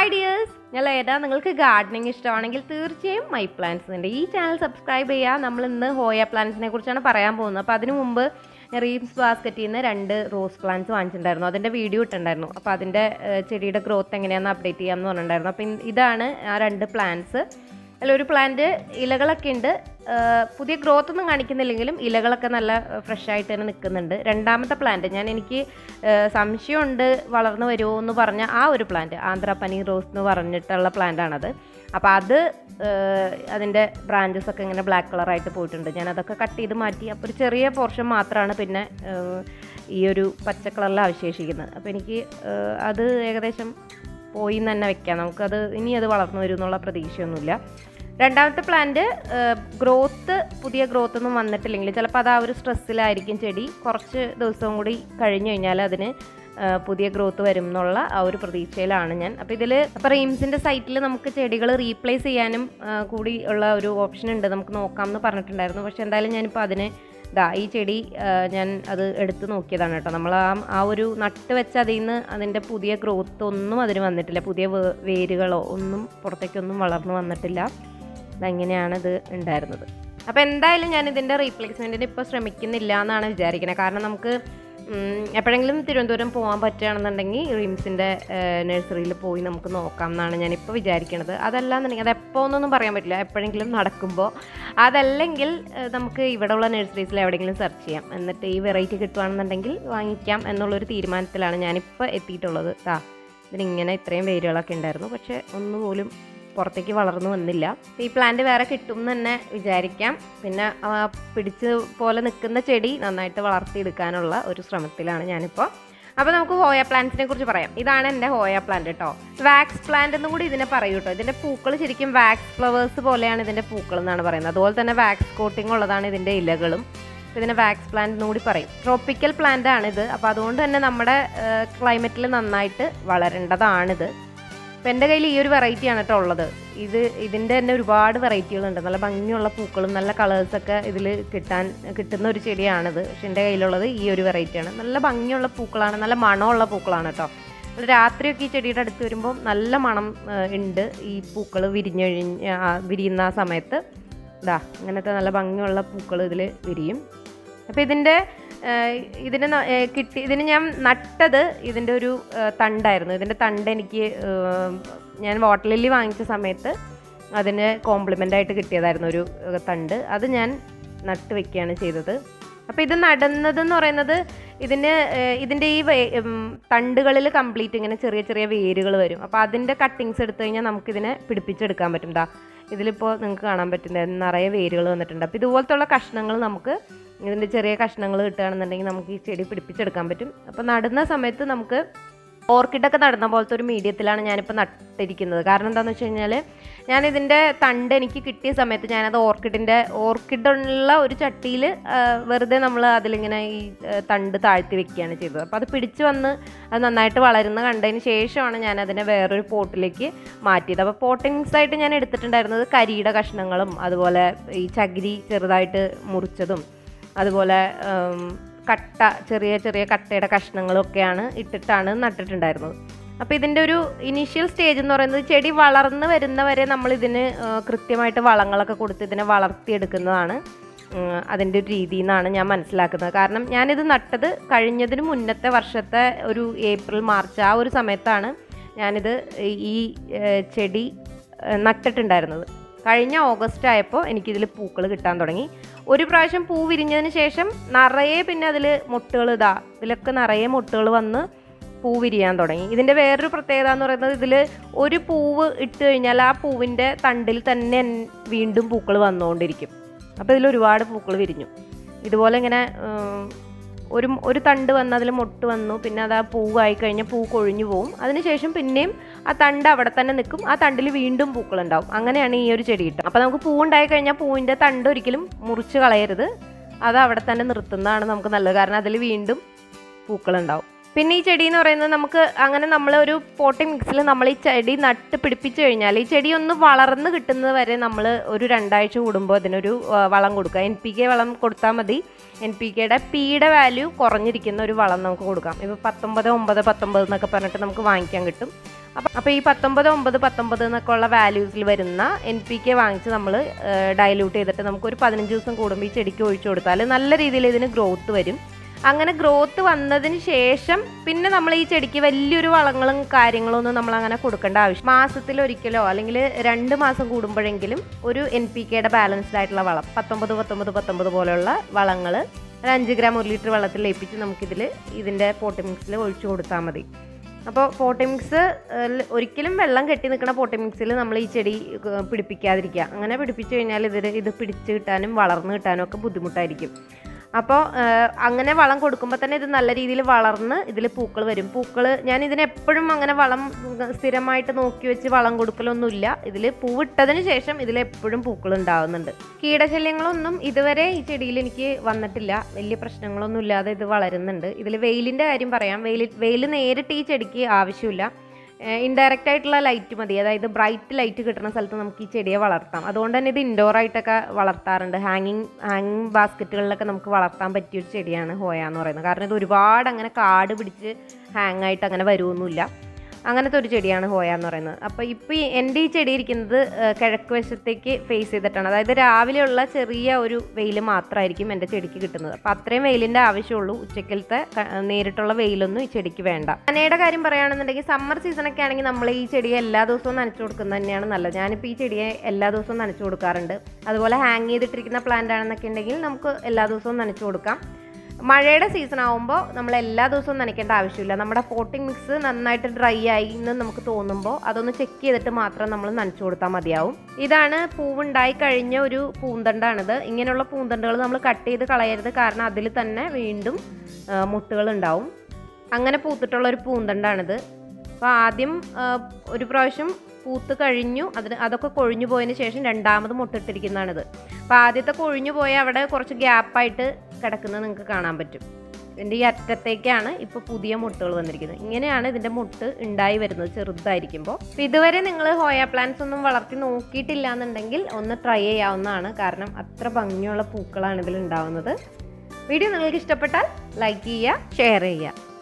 hi dears ഞാൻ ഏതാ നിങ്ങൾക്ക് ഗാർഡനിങ് ഇഷ്ടമാണെങ്കിൽ തീർച്ചയായും മൈ പ്ലാന്റ്സിൻ്റെ ഈ ചാനൽ സബ്സ്ക്രൈബ് ചെയ്യുക നമ്മൾ ഇന്ന് ഹോയ പ്ലാന്റ്സിനെ കുറിച്ചാണ് പറയാൻ പോകുന്നത് അപ്പോൾ അതിനു മുമ്പ് ഞാൻ റീംസ് ബാസ്ക്കറ്റിൽ നിന്ന് രണ്ട് റോസ് പ്ലാന്റ്സ് വാങ്ങിച്ചിട്ടുണ്ടായിരുന്നു അതിൻ്റെ വീഡിയോ ഇട്ടുണ്ടായിരുന്നു അപ്പോൾ അതിൻ്റെ ഏഹ്, ചെടിയുടെ ഗ്രോത്ത് എങ്ങനെയാണെന്ന് അപ്ഡേറ്റ് ചെയ്യാമെന്ന് പറഞ്ഞിട്ടുണ്ടായിരുന്നു അപ്പോൾ ഇൻ- ഇതാണ് ആ രണ്ട് പ്ലാന്റ്സ് അതിലൊരു പ്ലാന്റ് ഇലകളൊക്കെ ഉണ്ട് ഏഹ്, പുതിയ ഗ്രോത്ത് ഒന്നും കാണിക്കുന്നില്ലെങ്കിലും ഇലകളൊക്കെ നല്ല ഫ്രഷ് ആയിട്ട് തന്നെ നിൽക്കുന്നുണ്ട് രണ്ടാമത്തെ പ്ലാന്റ് ഞാൻ എനിക്ക് ഏഹ്, സംശയമുണ്ട് വളർന്നു വരുമോ എന്ന് പറഞ്ഞ ആ ഒരു പ്ലാന്റ് ആന്ധ്ര പനീർ റോസ് എന്ന് പറഞ്ഞിട്ടുള്ള പ്ലാന്റാണത് അപ്പോൾ അത് ഏഹ്, അതിൻ്റെ ബ്രാഞ്ചസ് ഒക്കെ ഇങ്ങനെ ബ്ലാക്ക് കളറായിട്ട് പോയിട്ടുണ്ട് ഞാൻ അതൊക്കെ കട്ട് ചെയ്ത് മാറ്റി അപ്പോൾ ഒരു ചെറിയ പോർഷൻ മാത്രമാണ് പിന്നെ ഏഹ്, ഈ ഒരു പച്ച കളറിൽ അവശേഷിക്കുന്നത് അപ്പോൾ എനിക്ക് ഏഹ്, അത് ഏകദേശം പോയി എന്ന് തന്നെ വെക്കാം നമുക്കത് ഇനി അത് വളർന്നു വരും എന്നുള്ള പ്രതീക്ഷയൊന്നുമില്ല രണ്ടാമത്തെ പ്ലാന്റ് ഗ്രോത്ത് പുതിയ ഗ്രോത്ത് ഒന്നും വന്നിട്ടില്ലെങ്കിൽ ചിലപ്പോൾ അത് ആ ഒരു സ്ട്രെസ്സിലായിരിക്കും ചെടി കുറച്ച് ദിവസവും കൂടി കഴിഞ്ഞു കഴിഞ്ഞാൽ അതിന് ആ, പുതിയ ഗ്രോത്ത് വരും എന്നുള്ള ആ ഒരു പ്രതീക്ഷയിലാണ് ഞാൻ അപ്പോൾ ഇതിൽ അപ്പോൾ റീംസിൻ്റെ സൈറ്റിൽ നമുക്ക് ചെടികൾ റീപ്ലേസ് ചെയ്യാനും ആ, കൂടി ഉള്ള ഒരു ഓപ്ഷൻ ഉണ്ട് നമുക്ക് നോക്കാം എന്ന് പറഞ്ഞിട്ടുണ്ടായിരുന്നു പക്ഷേ എന്തായാലും ഞാനിപ്പോൾ അതിന് ഇതാ ഈ ചെടി ആ, ഞാൻ അത് എടുത്ത് നോക്കിയതാണ് കേട്ടോ നമ്മൾ ആ ആ ഒരു നട്ട് വെച്ച് അതിൽ നിന്ന് അതിൻ്റെ പുതിയ ഗ്രോത്ത് ഒന്നും അതിന് വന്നിട്ടില്ല പുതിയ വേ- വേരുകളോ ഒന്നും പുറത്തേക്കൊന്നും വളർന്നു വന്നിട്ടില്ല ഇതെങ്ങനെയാണ് ഇത് ഉണ്ടായിരുന്നത് അപ്പോൾ എന്തായാലും ഞാൻ ഇതിൻ്റെ റീപ്ലേസ്മെൻറ്റിന് ഇപ്പോൾ ശ്രമിക്കുന്നില്ല എന്നാണ് വിചാരിക്കുന്നത് കാരണം നമുക്ക് ഉം, എപ്പോഴെങ്കിലും തിരുവനന്തപുരം പോകാൻ പറ്റുകയാണെന്നുണ്ടെങ്കിൽ റിംസിൻ്റെ നഴ്സറിയിൽ പോയി നമുക്ക് നോക്കാം എന്നാണ് ഞാനിപ്പോൾ വിചാരിക്കണത് അതല്ലാന്നുണ്ടെങ്കിൽ അത് എപ്പോൾ എന്നൊന്നും പറയാൻ പറ്റില്ല എപ്പോഴെങ്കിലും നടക്കുമ്പോൾ അതല്ലെങ്കിൽ ഏഹ്, നമുക്ക് ഇവിടെയുള്ള നഴ്സറീസിൽ എവിടെയെങ്കിലും സെർച്ച് ചെയ്യാം എന്നിട്ട് ഈ വെറൈറ്റി കിട്ടുകയാണെന്നുണ്ടെങ്കിൽ വാങ്ങിക്കാം എന്നുള്ളൊരു തീരുമാനത്തിലാണ് ഞാനിപ്പോൾ എത്തിയിട്ടുള്ളത് താ ഇതിനിങ്ങനെ ഇത്രയും വേരുകളൊക്കെ ഉണ്ടായിരുന്നു പക്ഷേ ഒന്നുപോലും പുറത്തേക്ക് വളർന്നു വന്നില്ല ഈ പ്ലാന്റ് വേറെ കിട്ടും എന്ന് തന്നെ വിചാരിക്കാം പിന്നെ ആ പിടിച്ച് പോലെ നിൽക്കുന്ന ചെടി നന്നായിട്ട് വളർത്തിയെടുക്കാനുള്ള ഒരു ശ്രമത്തിലാണ് ഞാനിപ്പോൾ അപ്പോൾ നമുക്ക് ഹോയ പ്ലാന്റ്സിനെ കുറിച്ച് പറയാം ഇതാണ് എൻ്റെ ഹോയ പ്ലാന്റ് കേട്ടോ വാക്സ് പ്ലാന്റ് എന്നും കൂടി ഇതിനെ പറയൂ കേട്ടോ ഇതിൻ്റെ പൂക്കൾ ശരിക്കും വാക്സ് ഫ്ലവേഴ്സ് പോലെയാണ് ഇതിൻ്റെ പൂക്കൾ എന്നാണ് പറയുന്നത് അതുപോലെ തന്നെ വാക്സ് കോട്ടിംഗ് ഉള്ളതാണ് ഇതിൻ്റെ ഇലകളും അപ്പോൾ ഇതിനെ വാക്സ് പ്ലാന്റ് എന്നും കൂടി പറയും ട്രോപ്പിക്കൽ പ്ലാന്റ് ആണിത് അപ്പോൾ അതുകൊണ്ട് തന്നെ നമ്മുടെ ക്ലൈമറ്റിൽ നന്നായിട്ട് വളരേണ്ടതാണിത് അപ്പം എൻ്റെ കയ്യിൽ ഈ ഒരു വെറൈറ്റിയാണ് കേട്ടോ ഉള്ളത് ഇത് ഇതിൻ്റെ തന്നെ ഒരുപാട് വെറൈറ്റികളുണ്ട് നല്ല ഭംഗിയുള്ള പൂക്കളും നല്ല കളേഴ്സൊക്കെ ഇതിൽ കിട്ടാൻ കിട്ടുന്ന ഒരു ചെടിയാണിത് പക്ഷെ എൻ്റെ കയ്യിലുള്ളത് ഈ ഒരു വെറൈറ്റിയാണ് നല്ല ഭംഗിയുള്ള പൂക്കളാണ് നല്ല മണമുള്ള പൂക്കളാണ് കേട്ടോ നമ്മൾ രാത്രിയൊക്കെ ഈ ചെടിയുടെ അടുത്ത് വരുമ്പോൾ നല്ല മണം ആ, ഉണ്ട് ഈ പൂക്കൾ വിരിഞ്ഞൊഴിഞ്ഞ് ആ, വിരിയുന്ന ആ സമയത്ത് ഇതാ ഇങ്ങനത്തെ നല്ല ഭംഗിയുള്ള പൂക്കൾ ഇതിൽ വിരിയും അപ്പോൾ ഇതിൻ്റെ ഏഹ്, ഇതിന് ന- ഏഹ്, കിട്ടി ഇതിന് ഞാൻ നട്ടത് ഇതിൻ്റെ ഒരു ഏഹ്, തണ്ടായിരുന്നു ഇതിൻ്റെ തണ്ട് എനിക്ക് ഏഹ്, ഞാൻ വാട്ടർ ലില്ലി വാങ്ങിച്ച സമയത്ത് അതിന് കോംപ്ലിമെൻ്റ് ആയിട്ട് കിട്ടിയതായിരുന്നു ഒരു ഏഹ്, തണ്ട് അത് ഞാൻ നട്ട് വെക്കുകയാണ് ചെയ്തത് അപ്പോൾ ഇത് നടുന്നതെന്ന് പറയുന്നത് ഇതിന് ഏഹ്, ഇതിൻ്റെ ഈ തണ്ടുകളിൽ കംപ്ലീറ്റ് ഇങ്ങനെ ചെറിയ ചെറിയ വേരുകൾ വരും അപ്പോൾ അതിൻ്റെ കട്ടിങ്സ് എടുത്തു കഴിഞ്ഞാൽ നമുക്കിതിനെ പിടിപ്പിച്ചെടുക്കാൻ പറ്റും ദാ ഇതിലിപ്പോൾ നിങ്ങൾക്ക് കാണാൻ പറ്റുന്നത് നിറയെ വേരുകൾ വന്നിട്ടുണ്ട് അപ്പോൾ ഇതുപോലത്തുള്ള കഷ്ണങ്ങൾ നമുക്ക് ഇതിൻ്റെ ചെറിയ കഷ്ണങ്ങൾ കിട്ടുകയാണെന്നുണ്ടെങ്കിൽ നമുക്ക് ഈ ചെടി പിടിപ്പിച്ചെടുക്കാൻ പറ്റും അപ്പോൾ നടുന്ന സമയത്ത് നമുക്ക് ഓർക്കിഡൊക്കെ നടുന്ന പോലത്തെ ഒരു മീഡിയത്തിലാണ് ഞാനിപ്പോൾ നട്ടിരിക്കുന്നത് കാരണം എന്താണെന്ന് വെച്ച് കഴിഞ്ഞാൽ ഞാൻ ഇതിൻ്റെ തണ്ട് എനിക്ക് കിട്ടിയ സമയത്ത് ഞാനത് ഓർക്കിഡിൻ്റെ ഓർക്കിഡുള്ള ഒരു ചട്ടിയിൽ വെറുതെ നമ്മൾ അതിലിങ്ങനെ ഈ ആ, തണ്ട് താഴ്ത്തി വെക്കുകയാണ് ചെയ്തത് അപ്പോൾ അത് പിടിച്ച് വന്ന് അത് നന്നായിട്ട് വളരുന്ന കണ്ടതിന് ശേഷമാണ് ഞാൻ അതിനെ വേറൊരു പോട്ടിലേക്ക് മാറ്റിയത് അപ്പോൾ പോട്ടിങ്സ് ആയിട്ട് ഞാൻ എടുത്തിട്ടുണ്ടായിരുന്നത് കരിയുടെ കഷ്ണങ്ങളും അതുപോലെ ഈ ചകിരി ചെറുതായിട്ട് മുറിച്ചതും അതുപോലെ ഉം, കട്ട ചെറിയ ചെറിയ കട്ടയുടെ കഷ്ണങ്ങളൊക്കെയാണ് ഇട്ടിട്ടാണ് നട്ടിട്ടുണ്ടായിരുന്നത് അപ്പോൾ ഇതിൻ്റെ ഒരു ഇനീഷ്യൽ സ്റ്റേജ് എന്ന് പറയുന്നത് ചെടി വളർന്ന് വരുന്നവരെ നമ്മൾ ഇതിന് ആ, കൃത്യമായിട്ട് വളങ്ങളൊക്കെ കൊടുത്ത് ഇതിനെ വളർത്തിയെടുക്കുന്നതാണ് ഉം, അതിൻ്റെ ഒരു രീതി എന്നാണ് ഞാൻ മനസ്സിലാക്കുന്നത് കാരണം ഞാനിത് നട്ടത് കഴിഞ്ഞതിന് മുന്നത്തെ വർഷത്തെ ഒരു ഏപ്രിൽ മാർച്ച് ആ ഒരു സമയത്താണ് ഞാനിത് ഈ ഏ, ചെടി ഏ, നട്ടിട്ടുണ്ടായിരുന്നത് കഴിഞ്ഞ ഓഗസ്റ്റ് ആയപ്പോൾ എനിക്കിതിൽ പൂക്കൾ കിട്ടാൻ തുടങ്ങി ഒരു പ്രാവശ്യം പൂ വിരിഞ്ഞതിന് ശേഷം നിറയെ പിന്നെ അതിൽ മുട്ടുകൾ ഇതാ ഇതിലൊക്കെ നിറയെ മുട്ടുകൾ വന്ന് പൂ വിരിയാൻ തുടങ്ങി ഇതിൻ്റെ വേറൊരു പ്രത്യേകത എന്ന് പറയുന്നത് ഇതിൽ ഒരു പൂവ് ഇട്ട് കഴിഞ്ഞാൽ ആ പൂവിൻ്റെ തണ്ടിൽ തന്നെ എൻ- വീണ്ടും പൂക്കൾ വന്നുകൊണ്ടിരിക്കും അപ്പോൾ ഇതിൽ ഒരുപാട് പൂക്കൾ വിരിഞ്ഞു ഇതുപോലെ ഇങ്ങനെ ഉം, ഒരു ഒരു തണ്ട് വന്ന് അതിൽ മൊട്ട് വന്നു പിന്നെ അത് ആ പൂവായി കഴിഞ്ഞാൽ പൂ കൊഴിഞ്ഞു പോവും അതിനുശേഷം പിന്നെയും ആ തണ്ട് അവിടെ തന്നെ നിൽക്കും ആ തണ്ടിൽ വീണ്ടും പൂക്കളുണ്ടാവും അങ്ങനെയാണ് ഈ ഒരു ചെടി കിട്ടുക അപ്പോൾ നമുക്ക് പൂ ഉണ്ടായി കഴിഞ്ഞാൽ പൂവിൻ്റെ തണ്ട് ഒരിക്കലും മുറിച്ച് കളയരുത് അത് അവിടെ തന്നെ നിർത്തുന്നതാണ് നമുക്ക് നല്ലത് കാരണം അതിൽ വീണ്ടും പൂക്കളുണ്ടാവും പിന്നെ ഈ ചെടി എന്ന് പറയുന്നത് നമുക്ക് അങ്ങനെ നമ്മൾ ഒരു പോട്ടി മിക്സിൽ നമ്മൾ ഈ ചെടി നട്ട് പിടിപ്പിച്ചു കഴിഞ്ഞാൽ ഈ ചെടി ഒന്ന് വളർന്ന് കിട്ടുന്നത് വരെ നമ്മൾ ഒരു രണ്ടാഴ്ച കൂടുമ്പോൾ അതിനൊരു ആ, വളം കൊടുക്കുക എൻ പി കെ വളം കൊടുത്താൽ മതി എൻ പി കെയുടെ പിയുടെ വാല്യൂ കുറഞ്ഞിരിക്കുന്ന ഒരു വളം നമുക്ക് കൊടുക്കാം ഇപ്പോൾ പത്തൊമ്പത് ഒമ്പത് പത്തൊമ്പത് എന്നൊക്കെ പറഞ്ഞിട്ട് നമുക്ക് വാങ്ങിക്കാൻ കിട്ടും അപ്പം അപ്പോൾ ഈ പത്തൊമ്പത് ഒമ്പത് പത്തൊമ്പത് എന്നൊക്കെ ഉള്ള വാല്യൂസിൽ വരുന്ന എൻ പി കെ വാങ്ങിച്ച് നമ്മൾ ഡയലൂട്ട് ചെയ്തിട്ട് നമുക്ക് ഒരു പതിനഞ്ച് ദിവസം കൂടുമ്പോൾ ഈ ചെടിക്ക് ഒഴിച്ചു കൊടുത്താൽ നല്ല രീതിയിൽ ഇതിന് ഗ്രോത്ത് വരും അങ്ങനെ ഗ്രോത്ത് വന്നതിന് ശേഷം പിന്നെ നമ്മൾ ഈ ചെടിക്ക് വലിയൊരു വളങ്ങളും കാര്യങ്ങളും ഒന്നും നമ്മൾ അങ്ങനെ കൊടുക്കേണ്ട ആവശ്യം മാസത്തിൽ ഒരിക്കലോ അല്ലെങ്കിൽ രണ്ട് മാസം കൂടുമ്പോഴെങ്കിലും ഒരു എൻ പി കെയുടെ ബാലൻസ്ഡ് ആയിട്ടുള്ള വളം പത്തൊമ്പത് പത്തൊമ്പത് പത്തൊമ്പത് പോലെയുള്ള വളങ്ങൾ ഒരു അഞ്ച് ഗ്രാം ഒരു ലിറ്റർ വെള്ളത്തിൽ ലയിപ്പിച്ച് നമുക്കിതിൽ ഇതിൻ്റെ പോട്ടി മിക്സിൽ ഒഴിച്ചു കൊടുത്താൽ മതി അപ്പോൾ പോട്ടി മിക്സ് ഒരിക്കലും വെള്ളം കെട്ടി നിൽക്കുന്ന പോട്ടി മിക്സിൽ നമ്മൾ ഈ ചെടി ഏഹ്, പിടിപ്പിക്കാതിരിക്കുക അങ്ങനെ പിടിപ്പിച്ചു കഴിഞ്ഞാൽ ഇതിൽ ഇത് പിടിച്ച് കിട്ടാനും വളർന്ന് കിട്ടാനും ഒക്കെ ബുദ്ധിമുട്ടായിരിക്കും അപ്പോൾ അങ്ങനെ വളം കൊടുക്കുമ്പോൾ തന്നെ ഇത് നല്ല രീതിയിൽ വളർന്ന് ഇതിൽ പൂക്കൾ വരും പൂക്കൾ ഞാൻ ഇതിന് എപ്പോഴും അങ്ങനെ വളം ഉം, സ്ഥിരമായിട്ട് നോക്കി വെച്ച് വളം കൊടുക്കലൊന്നുമില്ല ഇതിൽ പൂവിട്ടതിന് ശേഷം ഇതിൽ എപ്പോഴും പൂക്കൾ ഉണ്ടാവുന്നുണ്ട് കീടശല്യങ്ങളൊന്നും ഇതുവരെ ഈ ചെടിയിൽ എനിക്ക് വന്നിട്ടില്ല വലിയ പ്രശ്നങ്ങളൊന്നും ഇല്ലാതെ ഇത് വളരുന്നുണ്ട് ഇതിൽ വെയിലിൻ്റെ കാര്യം പറയാം വെയിൽ വെയിൽ നേരിട്ട് ഈ ചെടിക്ക് ആവശ്യമില്ല ഇൻഡയറക്റ്റ് ആയിട്ടുള്ള ലൈറ്റ് മതി അതായത് ബ്രൈറ്റ് ലൈറ്റ് കിട്ടുന്ന സ്ഥലത്ത് നമുക്ക് ഈ ചെടിയെ വളർത്താം അതുകൊണ്ട് തന്നെ ഇത് ഇൻഡോർ ആയിട്ടൊക്കെ വളർത്താറുണ്ട് ഹാങ്ങിങ് ഹാങ്ങിങ് ബാസ്ക്കറ്റുകളിലൊക്കെ നമുക്ക് വളർത്താൻ പറ്റിയ ഒരു ചെടിയാണ് ഹോയ എന്ന് പറയുന്നത് കാരണം ഇത് ഒരുപാട് അങ്ങനെ കാട് പിടിച്ച് ഹാങ് ആയിട്ട് അങ്ങനെ വരുമൊന്നുമില്ല അങ്ങനത്തെ ഒരു ചെടിയാണ് ഹോയ എന്ന് പറയുന്നത് അപ്പോൾ ഇപ്പോൾ ഈ എൻ്റെ ഈ ചെടി ഇരിക്കുന്നത് ഏഹ്, കിഴക്ക് വശത്തേക്ക് ഫേസ് ചെയ്തിട്ടാണ് അതായത് രാവിലെയുള്ള ചെറിയ ഒരു വെയിൽ മാത്രമായിരിക്കും എൻ്റെ ചെടിക്ക് കിട്ടുന്നത് അപ്പോൾ അത്രയും വെയിലിൻ്റെ ആവശ്യമുള്ളൂ ഉച്ചക്കലത്തെ ക- നേരിട്ടുള്ള വെയിലൊന്നും ഈ ചെടിക്ക് വേണ്ട നനയുടെ കാര്യം പറയുകയാണെന്നുണ്ടെങ്കിൽ സമ്മർ സീസണൊക്കെ ആണെങ്കിൽ നമ്മൾ ഈ ചെടിയെ എല്ലാ ദിവസവും നനച്ചു കൊടുക്കുന്നത് തന്നെയാണ് നല്ലത് ഞാനിപ്പോൾ ഈ ചെടിയെ എല്ലാ ദിവസവും നനച്ചു കൊടുക്കാറുണ്ട് അതുപോലെ ഹാങ് ചെയ്തിട്ടിരിക്കുന്ന പ്ലാന്റ് ആണെന്നൊക്കെ ഉണ്ടെങ്കിൽ നമുക്ക് എല്ലാ ദിവസവും നനച്ചു കൊടുക്കാം മഴയുടെ സീസൺ ആകുമ്പോൾ നമ്മൾ എല്ലാ ദിവസവും നനയ്ക്കേണ്ട ആവശ്യമില്ല നമ്മുടെ പോട്ടിംഗ് മിക്സ് നന്നായിട്ട് ഡ്രൈ ആയി എന്ന് നമുക്ക് തോന്നുമ്പോൾ അതൊന്ന് ചെക്ക് ചെയ്തിട്ട് മാത്രം നമ്മൾ നനച്ചു കൊടുത്താൽ മതിയാവും ഇതാണ് പൂവുണ്ടായി കഴിഞ്ഞ ഒരു പൂന്തണ്ടാണിത് ഇങ്ങനെയുള്ള പൂന്തണ്ടുകൾ നമ്മൾ കട്ട് ചെയ്ത് കളയരുത് കാരണം അതിൽ തന്നെ വീണ്ടും ആ, മുട്ടുകൾ ഉണ്ടാവും അങ്ങനെ പൂത്തിട്ടുള്ള ഒരു പൂന്തണ്ടാണിത് അപ്പോൾ ആദ്യം ആ, ഒരു പ്രാവശ്യം പൂത്ത് കഴിഞ്ഞു അതിന് അതൊക്കെ കൊഴിഞ്ഞു പോയതിന് ശേഷം രണ്ടാമത് മുട്ടിട്ടിരിക്കുന്നതാണിത് അപ്പോൾ ആദ്യത്തെ കൊഴിഞ്ഞു പോയ അവിടെ കുറച്ച് ഗ്യാപ്പായിട്ട് കിടക്കുന്നത് നിങ്ങൾക്ക് കാണാൻ പറ്റും ഇതിൻ്റെ ഈ അറ്റത്തേക്കാണ് ഇപ്പോൾ പുതിയ മുട്ടുകൾ വന്നിരിക്കുന്നത് ഇങ്ങനെയാണ് ഇതിൻ്റെ മുട്ട് ഉണ്ടായി വരുന്നത് ചെറുതായിരിക്കുമ്പോൾ അപ്പോൾ ഇതുവരെ നിങ്ങൾ ഹോയ പ്ലാന്റ്സ് ഒന്നും വളർത്തി നോക്കിയിട്ടില്ല എന്നുണ്ടെങ്കിൽ ഒന്ന് ട്രൈ ചെയ്യാവുന്നതാണ് കാരണം അത്ര ഭംഗിയുള്ള പൂക്കളാണ് ഇതിൽ ഉണ്ടാവുന്നത് വീഡിയോ നിങ്ങൾക്ക് ഇഷ്ടപ്പെട്ടാൽ ലൈക്ക് ചെയ്യുക ഷെയർ ചെയ്യുക